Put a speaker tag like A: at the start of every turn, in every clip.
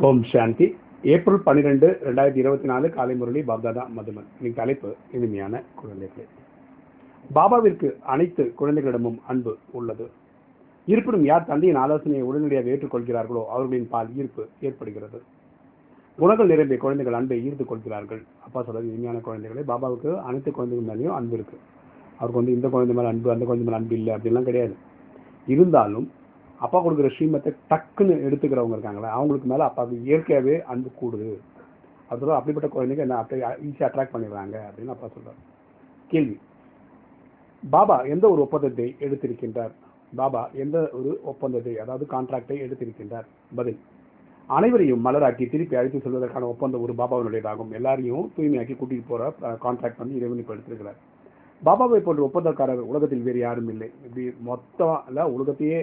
A: ஓம் சாந்தி April பன்னிரெண்டு ரெண்டாயிரத்தி இருபத்தி நாலு காலை முரளி பாப்தாதா மதுமன் இன்னைக்கு தலைப்பு இனிமையான குழந்தைகளே பாபாவிற்கு அனைத்து குழந்தைகளிடமும் அன்பு உள்ளது இருப்பினும் யார் தந்தையின் ஆலோசனையை உடனடியாக ஏற்றுக்கொள்கிறார்களோ அவர்களின் பால் ஈர்ப்பு ஏற்படுகிறது குணங்கள் நிரம்பிய குழந்தைகள் அன்பை ஈர்த்து கொள்கிறார்கள் அப்பா சொல்றது இனிமையான குழந்தைகளே பாபாவுக்கு அனைத்து குழந்தைகள் மேலேயும் அன்பு இருக்கு அவருக்கு வந்து இந்த குழந்தை மேலே அன்பு அந்த குழந்தை மேலே அன்பு இல்லை அப்படிலாம் கிடையாது இருந்தாலும் அப்பா கொடுக்குற ஸ்ரீமத்தை டக்குன்னு எடுத்துக்கிறவங்க இருக்காங்களே அவங்களுக்கு மேலே அப்பாவுக்கு இயற்கையாகவே அன்பு கூடுது அது அப்படிப்பட்ட குழந்தைங்க என்ன அப்படியே ஈஸியாக அட்ராக்ட் பண்ணிடுறாங்க அப்படின்னு அப்பா சொல்றாரு கேள்வி பாபா எந்த ஒரு ஒப்பந்தத்தை எடுத்திருக்கின்றார் பாபா எந்த ஒரு ஒப்பந்தத்தை அதாவது கான்ட்ராக்டை எடுத்திருக்கின்றார் பதில் அனைவரையும் மலராக்கி திருப்பி அழைத்து செல்வதற்கான ஒப்பந்தம் ஒரு பாபாவினுடையதாகும் எல்லாரையும் தூய்மையாக்கி கூட்டிட்டு போற கான்ட்ராக்ட் வந்து இறைவன் இப்போ எடுத்திருக்கிறார் பாபாவை போன்ற ஒப்பந்தக்காரர் உலகத்தில் வேறு யாரும் இல்லை இப்படி மொத்தம் இல்ல உலகத்தையே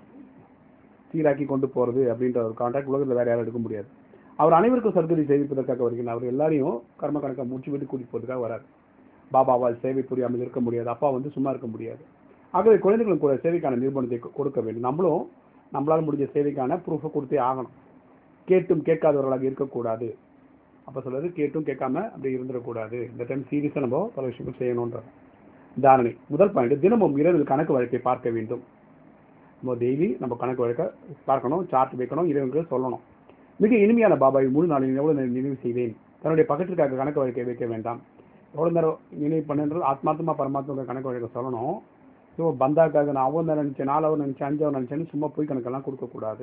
A: சீராக்கி கொண்டு போறது அப்படின்ற ஒரு கான்ட்ராக்ட் உலகத்தில் வேற யாரும் எடுக்க முடியாது அவர் அனைவருக்கும் சர்க்கரை செய்விப்பதற்காக வருகிறார் அவர் எல்லாரையும் கர்ம கணக்கை முடிச்சு விட்டு கூட்டிட்டு போறதுக்காக வரார் பாபாவால் சேவை புரியாமல் இருக்க முடியாது அப்பா வந்து சும்மா இருக்க முடியாது ஆகவே குழந்தைகளும் கூட சேவைக்கான நிறுவனத்தை கொடுக்க வேண்டும் நம்மளும் நம்மளால முடிஞ்ச சேவைக்கான ப்ரூஃபை கொடுத்தே ஆகணும் கேட்டும் கேட்காதவர்களாக இருக்கக்கூடாது அப்போ சொல்றது கேட்டும் கேட்காம அப்படி இருந்துடக்கூடாது இந்த டைம் சீரியஸாக நம்ம பல விஷயங்கள் செய்யணுன்ற தாரணை முதல் பாயிண்ட் தினமும் இரவில் கணக்கு வழக்கை பார்க்க வேண்டும் நம்ம டெய்லி நம்ம கணக்கு வழக்க பார்க்கணும் சார்ட் வைக்கணும் இறைவனுக்கு சொல்லணும் மிக இனிமையான பாபாவை முழு நாளில் எவ்வளவு நேரம் நினைவு செய்வேன் தன்னுடைய பக்கத்திற்காக கணக்கு வழக்கை வைக்க வேண்டாம் எவ்வளோ நேரம் நினைவு பண்ணுன்றது ஆத்மாத்மா பரமாத்மா கணக்கு வழக்க சொல்லணும் ஸோ பந்தாக்காக நான் அவன் நினைச்சேன் நாலு அவர் நினைச்சேன் அஞ்சு அவர் நினைச்சேன்னு சும்மா போய் கணக்கெல்லாம் கொடுக்கக்கூடாது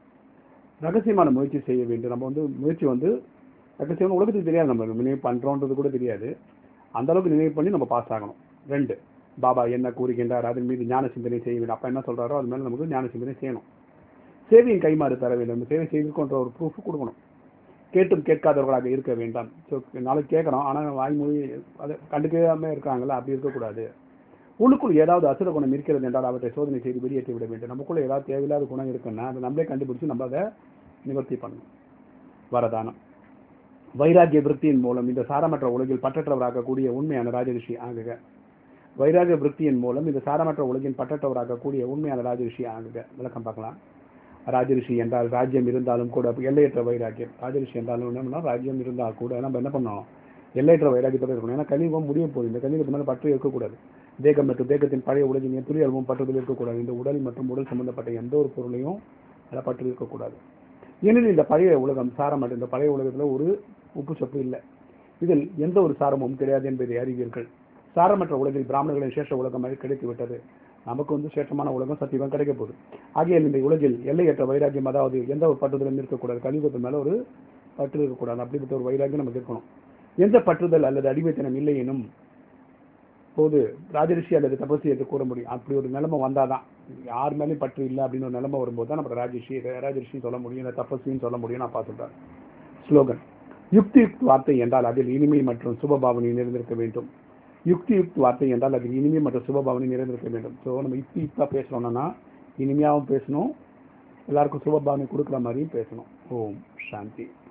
A: ரகசியமான முயற்சி செய்ய வேண்டும் நம்ம வந்து முயற்சி வந்து ரகசியமான உலகத்துக்கு தெரியாது நம்ம நினைவு பண்ணுறோன்றது கூட தெரியாது அந்த அளவுக்கு நினைவு பண்ணி நம்ம பாஸ் ஆகணும் ரெண்டு பாபா என்ன கூறுகின்றார் அதன் மீது ஞான சிந்தனை செய்ய வேண்டும் அப்பா என்ன சொல்றாரோ அது மேலே நமக்கு ஞான சிந்தனை செய்யணும் சேவையின் கைமாறு தர வேண்டும் சேவை செய்திருக்கோன்ற ஒரு ப்ரூஃப் கொடுக்கணும் கேட்டும் கேட்காதவர்களாக இருக்க வேண்டாம் ஸோ நாளைக்கு கேட்குறோம் ஆனால் வாய்மொழி அதை கண்டுக்காம இருக்காங்களா அப்படி இருக்கக்கூடாது உள்ளுக்குள் ஏதாவது அசுர குணம் இருக்கிறது என்றால் அவற்றை சோதனை செய்து வெளியேற்றி விட வேண்டும் நமக்குள்ள ஏதாவது தேவையில்லாத குணம் இருக்குன்னா அதை நம்மளே கண்டுபிடிச்சு நம்ம அதை நிவர்த்தி பண்ணணும் வரதானம் வைராகிய விருத்தியின் மூலம் இந்த சாரமற்ற உலகில் பற்றற்றவராக கூடிய உண்மையான ராஜரிஷி ஆகுக வைராகிய விருத்தியின் மூலம் இந்த சாரமற்ற உலகின் பற்றற்றவராக கூடிய உண்மையான ராஜரிஷி ஆகுக விளக்கம் பார்க்கலாம் ராஜரிஷி என்றால் ராஜ்யம் இருந்தாலும் கூட எல்லையற்ற வைராக்கியம் ராஜரிஷி என்றாலும் என்னன்னா ராஜ்யம் இருந்தால் கூட நம்ம என்ன பண்ணோம் எல்லையற்ற வைராக்கியத்தோடு இருக்கணும் ஏன்னா கலியுகம் முடிய போகுது இந்த கலியுகத்து மேலே பற்று இருக்கக்கூடாது தேகம் மற்றும் தேகத்தின் பழைய உலகின் எத்துறை அளவும் பற்றுதல் இருக்கக்கூடாது இந்த உடல் மற்றும் உடல் சம்பந்தப்பட்ட எந்த ஒரு பொருளையும் அதில் பற்று இருக்கக்கூடாது ஏனெனில் இந்த பழைய உலகம் சாரம் இந்த பழைய உலகத்தில் ஒரு உப்பு சப்பு இல்லை இதில் எந்த ஒரு சாரமும் கிடையாது என்பதை அறிவீர்கள் சாரமற்ற உலகில் பிராமணர்களின் சேஷ உலகம் கிடைத்து விட்டது நமக்கு வந்து சேஷமான உலகம் சத்தியம் கிடைக்க போகுது ஆகிய இந்த உலகில் எல்லையற்ற வைராக்கியம் அதாவது எந்த ஒரு பற்றுதலும் இருக்கக்கூடாது கலியுகத்து மேல ஒரு பற்று இருக்கக்கூடாது அப்படிப்பட்ட ஒரு வைராக்கியம் நமக்கு இருக்கணும் எந்த பற்றுதல் அல்லது அடிமைத்தனம் இல்லை எனும் போது ராஜரிஷி அல்லது தபசி என்று கூற முடியும் அப்படி ஒரு நிலைமை வந்தாதான் யார் மேலேயும் பற்று இல்லை அப்படின்னு ஒரு நிலைமை வரும்போது தான் நம்ம ராஜரிஷி ராஜரிஷின்னு சொல்ல முடியும் இல்லை தபசின்னு சொல்ல முடியும் அப்பா சொல்றாரு ஸ்லோகன் யுக்தி யுக்த் வார்த்தை என்றால் அதில் இனிமை மற்றும் சுபபாவனை நிறைந்திருக்க வேண்டும் யுக்தி யுக்த் வார்த்தை என்றால் அதில் இனிமை மற்றும் சுபபாவனை நிறைந்திருக்க வேண்டும் ஸோ நம்ம யுக்தி யுக்தா பேசணும்னா இனிமையாகவும் பேசணும் எல்லாருக்கும் சுபபாவனை கொடுக்குற மாதிரியும் பேசணும் ஓம் சாந்தி